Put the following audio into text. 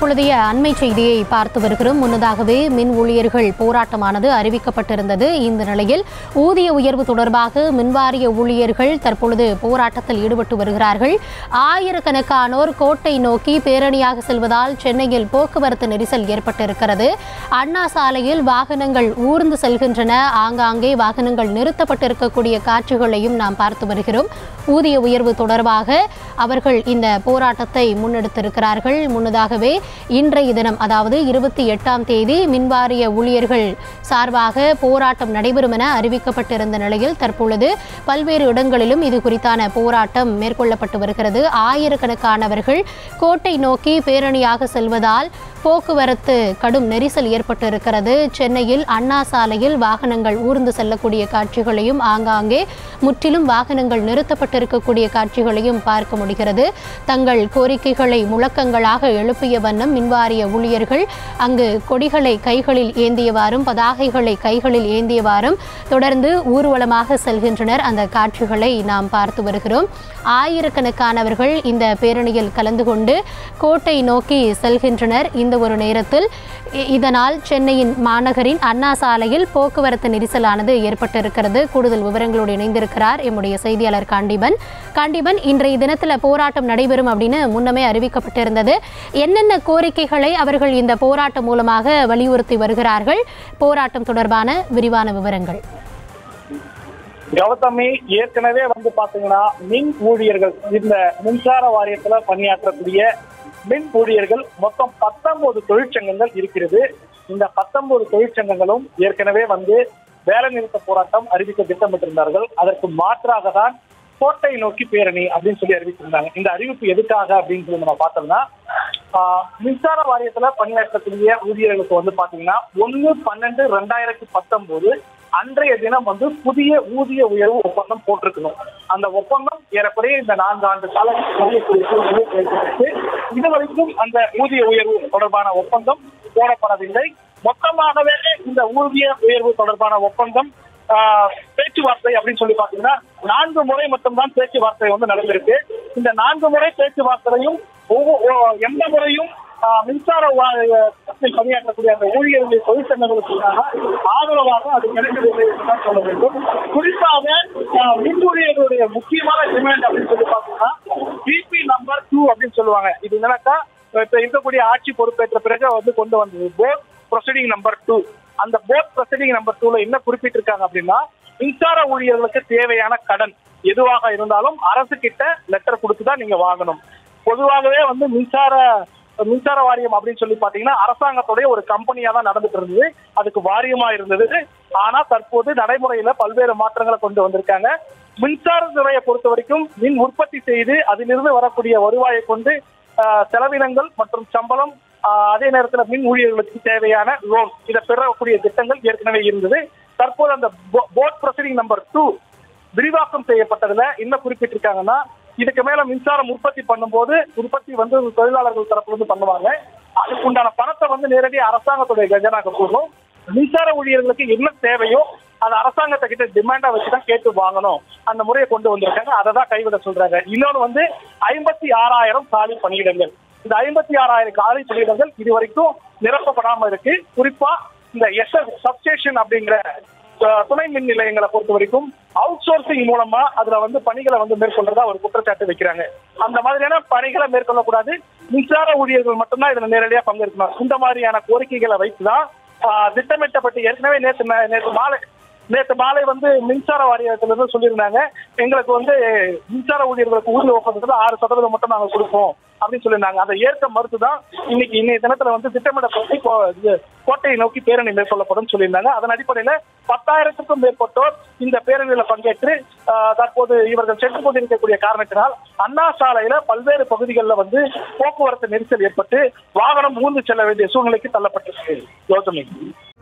தற்பொழுதைய அண்மை செய்தியை பார்த்து வருகிறோம் முன்னதாகவே மின் ஊழியர்கள் போராட்டமானது அறிவிக்கப்பட்டிருந்தது இந்த நிலையில் ஊதிய உயர்வு தொடர்பாக மின்வாரிய ஊழியர்கள் தற்பொழுது போராட்டத்தில் ஈடுபட்டு வருகிறார்கள் ஆயிரக்கணக்கானோர் கோட்டை நோக்கி பேரணியாக செல்வதால் சென்னையில் போக்குவரத்து நெரிசல் ஏற்பட்டிருக்கிறது அண்ணா சாலையில் வாகனங்கள் ஊர்ந்து செல்கின்றன ஆங்காங்கே வாகனங்கள் நிறுத்தப்பட்டிருக்கக்கூடிய காட்சிகளையும் நாம் பார்த்து வருகிறோம் ஊதிய உயர்வு தொடர்பாக அவர்கள் இந்த போராட்டத்தை முன்னெடுத்திருக்கிறார்கள் முன்னதாகவே இன்றைய தினம் அதாவது இருபத்தி எட்டாம் தேதி மின்வாரிய ஊழியர்கள் சார்பாக போராட்டம் நடைபெறும் என அறிவிக்கப்பட்டிருந்த நிலையில் தற்பொழுது பல்வேறு இடங்களிலும் இது குறித்தான போராட்டம் மேற்கொள்ளப்பட்டு வருகிறது ஆயிரக்கணக்கானவர்கள் கோட்டை நோக்கி பேரணியாக செல்வதால் போக்குவரத்து கடும் நெரிசல் ஏற்பட்டிருக்கிறது சென்னையில் அண்ணா சாலையில் வாகனங்கள் ஊர்ந்து செல்லக்கூடிய காட்சிகளையும் ஆங்காங்கே முற்றிலும் வாகனங்கள் நிறுத்தப்பட்டிருக்கக்கூடிய காட்சிகளையும் பார்க்க முடிகிறது தங்கள் கோரிக்கைகளை முழக்கங்களாக எழுப்பிய வண்ணம் மின்வாரிய ஊழியர்கள் அங்கு கொடிகளை கைகளில் ஏந்தியவாறும் பதாகைகளை கைகளில் ஏந்தியவாறும் தொடர்ந்து ஊர்வலமாக செல்கின்றனர் அந்த காட்சிகளை நாம் பார்த்து வருகிறோம் ஆயிரக்கணக்கானவர்கள் இந்த பேரணியில் கலந்து கொண்டு கோட்டை நோக்கி செல்கின்றனர் இந்த ஒரு நேரத்தில் இ- இதனால் சென்னையின் மாநகரின் அண்ணா சாலையில் போக்குவரத்து நெரிசலானது ஏற்பட்டிருக்கிறது கூடுதல் விவரங்களோடு இணைந்திருக்கிறார் எம்முடைய செய்தியாளர் காண்டிபன் காண்டிபன் இன்றைய தினத்தில் போராட்டம் நடைபெறும் அப்படின்னு முன்னமே அறிவிக்கப்பட்டிருந்தது என்னென்ன கோரிக்கைகளை அவர்கள் இந்த போராட்டம் மூலமாக வலியுறுத்தி வருகிறார்கள் போராட்டம் தொடர்பான விரிவான விவரங்கள் கௌதமி ஏற்கனவே வந்து பாத்தீங்கன்னா மின் ஊழியர்கள் இந்த மின்சார வாரியத்துல பணியாற்றக்கூடிய மின் ஊழியர்கள் மொத்தம் பத்தொன்பது தொழிற்சங்கங்கள் இருக்கிறது இந்த பத்தொன்பது தொழிற்சங்கங்களும் ஏற்கனவே வந்து வேலை நிறுத்த போராட்டம் அறிவிக்க திட்டமிட்டிருந்தார்கள் அதற்கு மாற்றாக தான் கோட்டை நோக்கி பேரணி அப்படின்னு சொல்லி அறிவித்திருந்தாங்க இந்த அறிவிப்பு எதுக்காக அப்படின்னு சொல்லி நம்ம பார்த்தோம்னா ஆஹ், மின்சார வாரியத்துல பணியாற்றக்கூடிய ஊழியர்களுக்கு வந்து பாத்தீங்கன்னா ஒன்னு பன்னெண்டு ரெண்டாயிரத்தி பத்தொன்பது அன்றைய தினம் வந்து புதிய ஊதிய உயர்வு ஒப்பந்தம் போட்டிருக்கணும் அந்த ஒப்பந்தம் ஏறக்குறைய இந்த நான்கு ஆண்டு கால இது வரைக்கும் அந்த ஊதிய உயர்வு தொடர்பான ஒப்பந்தம் போடப்படவில்லை மொத்தமாகவே இந்த ஊதிய உயர்வு தொடர்பான ஒப்பந்தம் ஆஹ், பேச்சுவார்த்தை அப்படின்னு சொல்லி பாத்தீங்கன்னா நான்கு முறை மட்டும்தான் பேச்சுவார்த்தை வந்து நடந்திருக்கு இந்த நான்கு முறை பேச்சுவார்த்தையும் ஒவ்வொ- ஒ- எந்த முறையும் ஆஹ், மின்சார வா- துறையில் பணியாற்றக்கூடிய அந்த ஊழியர்களின் தொழிற்சங்கங்களுக்கு ஆதரவாக அது கிடைக்கவில்லை என்றுதான் சொல்ல வேண்டும் குறிப்பாக ஆஹ், மின் ஊழியர்களுடைய முக்கியமான டிமாண்ட் அப்படின்னு சொல்லி பாத்தீங்கன்னா பிபி நம்பர் டூ அப்படின்னு சொல்லுவாங்க இது என்னன்னாக்கா இப்ப இருக்கக்கூடிய ஆட்சி பொறுப்பேற்ற பிறகு வந்து கொண்டு வந்தது போர்ட் ப்ரொசீடிங் நம்பர் டூ அந்த போர்ட் ப்ரொசீடிங் நம்பர் டூல என்ன குறிப்பிட்டிருக்காங்க அப்படின்னா மின்சார ஊழியர்களுக்கு தேவையான கடன் எதுவாக இருந்தாலும் அரசு கிட்ட லெட்டர் கொடுத்து தான் நீங்க வாங்கணும் பொதுவாகவே வந்து மின்சார மின்சார வாரியம் அப்படின்னு சொல்லி பாத்தீங்கன்னா அரசாங்கத்துடைய ஒரு கம்பெனியா தான் நடந்துட்டு இருந்தது அதுக்கு வாரியமா இருந்தது ஆனா தற்போது நடைமுறையில பல்வேறு மாற்றங்களை கொண்டு வந்திருக்காங்க மின்சார துறையை பொறுத்த வரைக்கும் மின் உற்பத்தி செய்து அதிலிருந்து வரக்கூடிய வருவாயை கொண்டு ஆஹ், செலவினங்கள் மற்றும் சம்பளம் ஆஹ், அதே நேரத்தில் மின் ஊழியர்களுக்கு தேவையான லோன் இதை பெறக்கூடிய திட்டங்கள் ஏற்கனவே இருந்தது தற்போது அந்த போர்ட் ப்ரொசீடிங் நம்பர் டூ விரிவாக்கம் செய்யப்பட்டதுல என்ன குறிப்பிட்டிருக்காங்கன்னா இதுக்கு மேல மின்சாரம் உற்பத்தி பண்ணும்போது உற்பத்தி வந்து தொழிலாளர்கள் தரப்புல இருந்து பண்ணுவாங்க அதுக்கு உண்டான பணத்தை வந்து நேரடியாக அரசாங்கத்துடைய கஜனாக்கு போகும் மின்சார ஊழியர்களுக்கு என்ன தேவையோ அது அரசாங்கத்தை கிட்ட டிமாண்டா வச்சு தான் கேட்டு வாங்கணும் அந்த முறையை கொண்டு வந்திருக்காங்க அதை தான் கைவிட சொல்றாங்க இன்னொன்னு வந்து ஐம்பத்தி ஆறாயிரம் காலி பணியிடங்கள் இந்த ஐம்பத்தி ஆறாயிரம் காலி பணியிடங்கள் இது வரைக்கும் நிரப்பப்படாம இருக்கு குறிப்பா இந்த எஸ் சப்ஸ்டேஷன் அப்படிங்கிற அஹ், துணை மின் நிலையங்களை பொறுத்த வரைக்கும் அவுட் சோர்சிங் மூலமா அதுல வந்து பணிகளை வந்து மேற்கொள்றதா ஒரு குற்றச்சாட்டு வைக்கிறாங்க அந்த மாதிரியான பணிகளை மேற்கொள்ளக்கூடாது மின்சார ஊழியர்கள் மட்டும்தான் இதுல நேரடியா பங்கேற்கணும் இந்த மாதிரியான கோரிக்கைகளை வைத்துதான் ஆஹ், திட்டமிட்டப்பட்டு ஏற்கனவே நேற்று ந- நேற்று மாலை நேற்று மாலை வந்து மின்சார வாரியத்துல இருந்து சொல்லியிருந்தாங்க எங்களுக்கு வந்து மின்சார ஊழியர்களுக்கு ஊதிய ஒப்பந்தத்துல ஆறு சதவீதம் மட்டும் நாங்க கொடுப்போம் அப்படின்னு சொல்லியிருந்தாங்க அதை ஏற்க மறுத்துதான் இன்னைக்கு இன்னைய தினத்துல வந்து திட்டமிடப்பட்டு கோ- இது கோட்டையை நோக்கி பேரணி மேற்கொள்ளப்படும் சொல்லியிருந்தாங்க அதன் அடிப்படையில பத்தாயிரத்துக்கும் மேற்பட்டோர் இந்த பேரணியில பங்கேற்று ஆஹ், தற்போது இவர்கள் சென்று கொண்டிருக்கக்கூடிய காரணத்தினால் அண்ணா சாலையில பல்வேறு பகுதிகளில் வந்து போக்குவரத்து நெரிசல் ஏற்பட்டு வாகனம் ஊர்ந்து செல்ல வேண்டிய சூழ்நிலைக்கு தள்ளப்பட்டிருக்கு கௌதமி